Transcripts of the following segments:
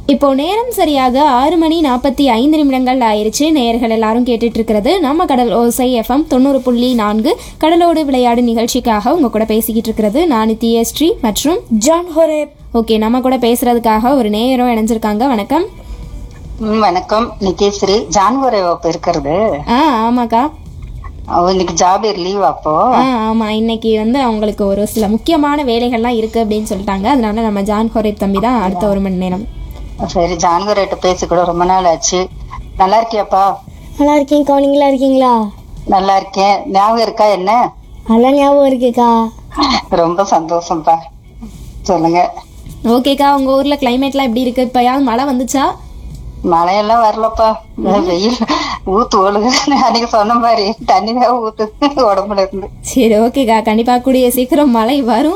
இப்போ நேரம் சரியாக ஆறு மணி நாற்பத்தி ஐந்து நிமிடங்கள் ஆயிருச்சு நேயர்கள் எல்லாரும் கேட்டுட்டு இருக்கிறது நம்ம கடல் ஓசை எஃப்எம் தொண்ணூறு புள்ளி நான்கு கடலோடு விளையாடு நிகழ்ச்சிக்காக உங்க கூட பேசிக்கிட்டு இருக்கிறது நான் தியஸ்ரீ மற்றும் ஜான் ஹொரேப் ஓகே நம்ம கூட பேசுறதுக்காக ஒரு நேயரும் இணைஞ்சிருக்காங்க வணக்கம் ம், வணக்கம் நித்யஸ்ரீ ஜான்வரை வகுப்பு இருக்கிறது ஆ ஆமாக்கா அவ இன்னைக்கு ஜாபீர் லீவ் அப்போ ஆ ஆமா இன்னைக்கு வந்து அவங்களுக்கு ஒரு சில முக்கியமான வேலைகள்லாம் இருக்கு அப்படின்னு சொல்லிட்டாங்க அதனால நம்ம ஜான் ஹொரேப் தம்பி தான் அடுத்த ஒரு மணி நேரம் சரி ஜான்வரைட்ட பேசி கூட ரொம்ப நாள் ஆச்சு நல்லா இருக்கியாப்பா நல்லா இருக்கீங்கக்கா நீங்களா இருக்கீங்களா நல்லா இருக்கேன் ஞாபகம் இருக்கா என்ன நல்லா ஞாபகம் இருக்குக்கா ரொம்ப சந்தோஷம்ப்பா சொல்லுங்க ஓகேக்கா உங்க ஊர்ல கிளைமேட்லாம் எப்படி இருக்கு இப்பயாவது மழை வந்துச்சா மழையெல்லாம் வரலப்பா வெயில் ஊத்து ஒழுகு அன்னைக்கு சொன்ன மாதிரி தண்ணி தான் ஊத்து உடம்புல இருந்து சரி ஓகேக்கா கண்டிப்பா கூடிய சீக்கிரம் மழை வரும்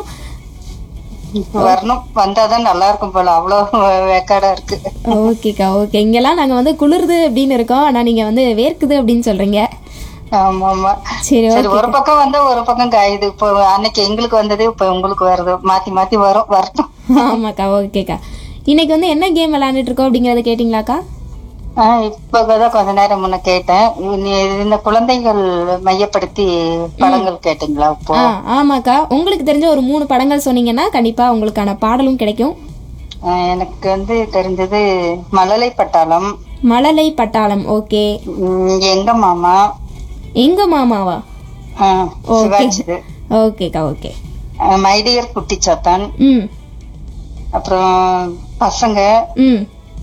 வரணும் வந்தாதான் நல்லா இருக்கும் போல அவ்வளவு வேக்காடா இருக்கு ஓகேக்கா ஓகே இங்கெல்லாம் நாங்க வந்து குளிருது அப்படின்னு இருக்கோம் ஆனா நீங்க வந்து வேர்க்குது அப்படின்னு சொல்றீங்க ஆமா ஆமா சரி சரி ஓகே ஒரு பக்கம் வந்தா ஒரு பக்கம் காயுது இப்போ அன்னைக்கு எங்களுக்கு வந்தது இப்ப உங்களுக்கு வருது மாத்தி மாத்தி வரும் வரட்டும் ஆமாக்கா ஓகேக்கா இன்னைக்கு வந்து என்ன கேம் விளையாண்டுட்டு இருக்கோம் அப்படிங்கறத கேட்டிங்களாக்கா ஆஹ் இப்பதான் கொஞ்ச நேரம் முன்ன கேட்டேன் நீ- இந்த குழந்தைகள் மையப்படுத்தி படங்கள் கேட்டீங்களா இப்போ ஆ ஆமாக்கா உங்களுக்கு தெரிஞ்ச ஒரு மூணு படங்கள் சொன்னீங்கன்னா கண்டிப்பா உங்களுக்கான பாடலும் கிடைக்கும் ஆஹ் எனக்கு வந்து தெரிஞ்சது மழலை பட்டாளம் மழலை பட்டாளம் ஓகே உம், எங்க மாமா எங்க மாமாவா ஆஹ் சிவாஜிது ஓகேக்கா ஓகே ஆஹ் மைடியர் குட்டி சாத்தான் ம் அப்புறம் பசங்க ம்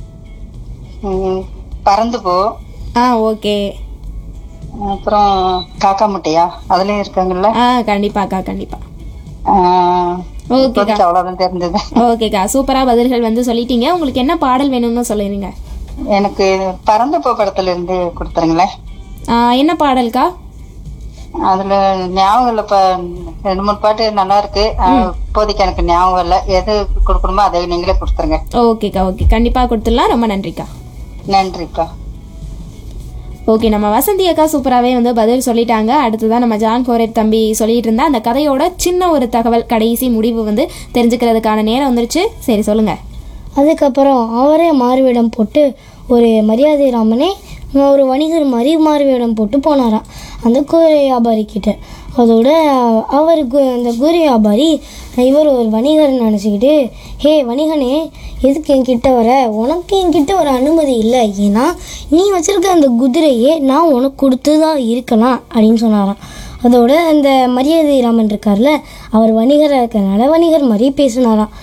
உம், பறந்து போ ஆ ஓகே அப்புறம் காக்கா முட்டையா அதுலயும் இருக்காங்கல்ல ஆ கண்டிப்பாக்கா கண்டிப்பா ஆஹ் ஓகேக்கா இப்போதைக்கு அவ்வளவுதான் தெரிஞ்சது ஓகேக்கா சூப்பரா பதில்கள் வந்து சொல்லிட்டீங்க உங்களுக்கு என்ன பாடல் வேணும்னு சொல்லிருங்க எனக்கு பறந்து போ படத்துல இருந்து கொடுத்துருங்களேன் ஆ, என்ன பாடல்க்கா அதுல ஞாபகம் இல்ல இப்ப ரெண்டு மூணு பாட்டு நல்லா இருக்கு ஆஹ் இப்போதைக்கு எனக்கு ஞாபகம் இல்ல எது கொடுக்கணுமோ அதை நீங்களே கொடுத்துருங்க ஓகேக்கா ஓகே கண்டிப்பா கொடுத்துடலாம் ரொம்ப நன்றிக்கா நன்றிப்பா ஓகே நம்ம வசந்தி அக்கா சூப்பராகவே வந்து பதில் சொல்லிட்டாங்க அடுத்ததான் நம்ம ஜான் கோரேட் தம்பி சொல்லிட்டு இருந்தா அந்த கதையோட சின்ன ஒரு தகவல் கடைசி முடிவு வந்து தெரிஞ்சுக்கிறதுக்கான நேரம் வந்துருச்சு சரி சொல்லுங்க அதுக்கப்புறம் அவரே மாறுவேடம் போட்டு ஒரு மரியாதை ராமனே ஒரு வணிகர் மாதிரி மாறுவேடம் போட்டு போனாராம் அந்த கூரை வியாபாரி கிட்ட அதோட அவர் கு- அந்த கூரை வியாபாரி இவர் ஒரு வணிகர் நினச்சிக்கிட்டு ஹே வணிகனே எதுக்கு என்கிட்ட வர உனக்கு என்கிட்ட வர அனுமதி இல்லை ஏன்னா நீ வச்சிருக்க அந்த குதிரையே நான் உனக்கு கொடுத்து தான் இருக்கலாம் அப்படின்னு சொன்னாராம் அதோட அந்த மரியாதை ராமன் இருக்கார்ல அவர் வணிகராக இருக்கறனால வணிகர் மாதிரி பேசினாராம்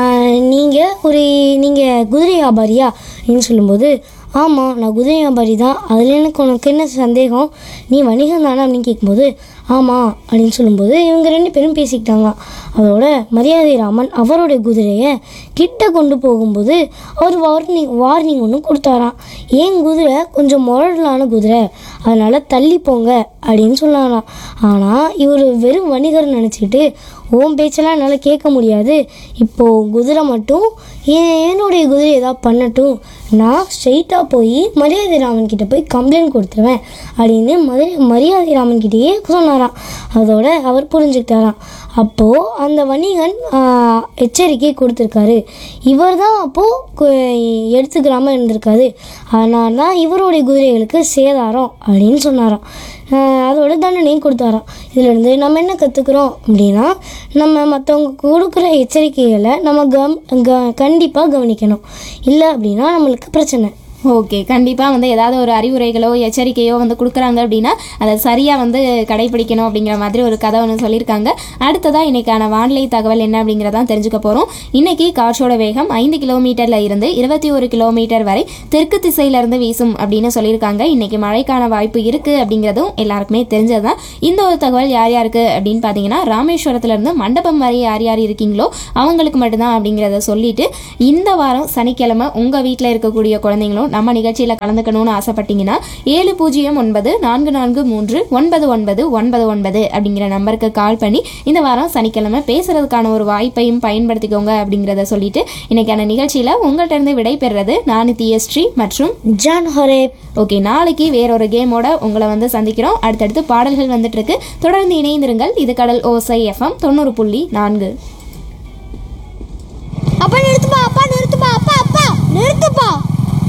நீங்கள் ஒரு நீங்கள் குதிரை வியாபாரியா அப்படின்னு சொல்லும்போது ஆமாம் நான் குதிரை வியாபாரி தான் அதில் எனக்கு உனக்கு என்ன சந்தேகம் நீ வணிகம் தானே அப்படின்னு கேட்கும்போது ஆமாம் அப்படின்னு சொல்லும்போது இவங்க ரெண்டு பேரும் பேசிக்கிட்டாங்களாம் அதோட மரியாதை ராமன் அவருடைய குதிரையை கிட்ட கொண்டு போகும்போது அவர் வார்னிங் வார்னிங் ஒன்று கொடுத்தாராம் ஏன் குதிரை கொஞ்சம் முரடலான குதிரை அதனால் தள்ளி போங்க அப்படின்னு சொன்னாராம் ஆனால் இவர் வெறும் வணிகர் நினச்சிக்கிட்டு உன் பேச்செல்லாம் என்னால் கேட்க முடியாது இப்போது குதிரை மட்டும் என் என்னுடைய குதிரை ஏதாவது பண்ணட்டும் நான் ஸ்ட்ரெயிட்டாக போய் மரியாதை ராமன் கிட்ட போய் கம்ப்ளைண்ட் கொடுத்துருவேன் அப்படின்னு மதுரை மரியாதை ராமன் கிட்டேயே சொன்னாராம் அதோட அவர் புரிஞ்சுக்கிட்டாராம் அப்போது அந்த வணிகன் ஆஹ், எச்சரிக்கை கொடுத்துருக்காரு இவர் தான் அப்போது எடுத்துக்கிறாம இருந்திருக்காரு அதனால தான் இவருடைய குதிரைகளுக்கு சேதாரம் அப்படின்னு சொன்னாராம் ஆஹ், அதோட தண்டனையும் கொடுத்தாராம் இதுலேருந்து நம்ம என்ன கற்றுக்குறோம் அப்படின்னா நம்ம மற்றவங்க கொடுக்குற எச்சரிக்கைகளை நம்ம கம் க கண்டிப்பாக கவனிக்கணும் இல்லை அப்படின்னா நம்மளுக்கு பிரச்சனை ஓகே கண்டிப்பாக வந்து ஏதாவது ஒரு அறிவுரைகளோ எச்சரிக்கையோ வந்து கொடுக்குறாங்க அப்படின்னா அதை சரியாக வந்து கடைபிடிக்கணும் அப்படிங்கிற மாதிரி ஒரு கதை ஒன்று சொல்லியிருக்காங்க அடுத்ததாக இன்னைக்கான வானிலை தகவல் என்ன அப்படிங்கிறதான் தெரிஞ்சுக்க போகிறோம் இன்னைக்கு காற்றோட வேகம் ஐந்து கிலோமீட்டரில் இருந்து இருபத்தி ஒரு கிலோமீட்டர் வரை தெற்கு திசையிலிருந்து வீசும் அப்படின்னு சொல்லியிருக்காங்க இன்னைக்கு மழைக்கான வாய்ப்பு இருக்குது அப்படிங்கிறதும் எல்லாருக்குமே தெரிஞ்சது தான் இந்த ஒரு தகவல் யார் யாருக்கு அப்படின்னு பார்த்தீங்கன்னா ராமேஸ்வரத்துலேருந்து மண்டபம் வரை யார் யார் இருக்கீங்களோ அவங்களுக்கு மட்டும்தான் அப்படிங்கிறத சொல்லிட்டு இந்த வாரம் சனிக்கிழமை உங்கள் வீட்டில் இருக்கக்கூடிய குழந்தைங்களும் நம்ம நிகழ்ச்சியில் கலந்துக்கணும்னு ஆசைப்பட்டீங்கன்னா ஏழு பூஜ்ஜியம் ஒன்பது நான்கு நான்கு மூன்று ஒன்பது ஒன்பது ஒன்பது ஒன்பது அப்படிங்கிற நம்பருக்கு கால் பண்ணி இந்த வாரம் சனிக்கிழமை பேசுறதுக்கான ஒரு வாய்ப்பையும் பயன்படுத்திக்கோங்க அப்படிங்கிறத சொல்லிட்டு இன்னைக்கான நிகழ்ச்சியில் உங்கள்கிட்ட இருந்து விடை பெறுறது நான் தியஸ்ரீ மற்றும் ஜான் ஹரேப் ஓகே நாளைக்கு வேறொரு கேமோட உங்களை வந்து சந்திக்கிறோம் அடுத்தடுத்து பாடல்கள் வந்துட்டு இருக்கு தொடர்ந்து இணைந்திருங்கள் இது கடல் ஓசை எஃப்எம் தொண்ணூறு புள்ளி நான்கு அப்பா நிறுத்துப்பா அப்பா நிறுத்துப்பா அப்பா அப்பா நிறுத்து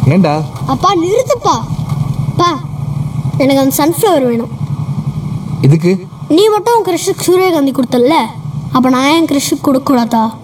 ஏண்டா அப்பா நிறுத்துப்பா பா எனக்கு அந்த சன்ஃப்ளவர் வேணும் இதுக்கு நீ மட்டும் உன் கிறிஷுக்கு சூரியகாந்தி கொடுத்தல்ல அப்போ நான் என் கிறிஷுக்கு கொடுக்கக்கூடாதா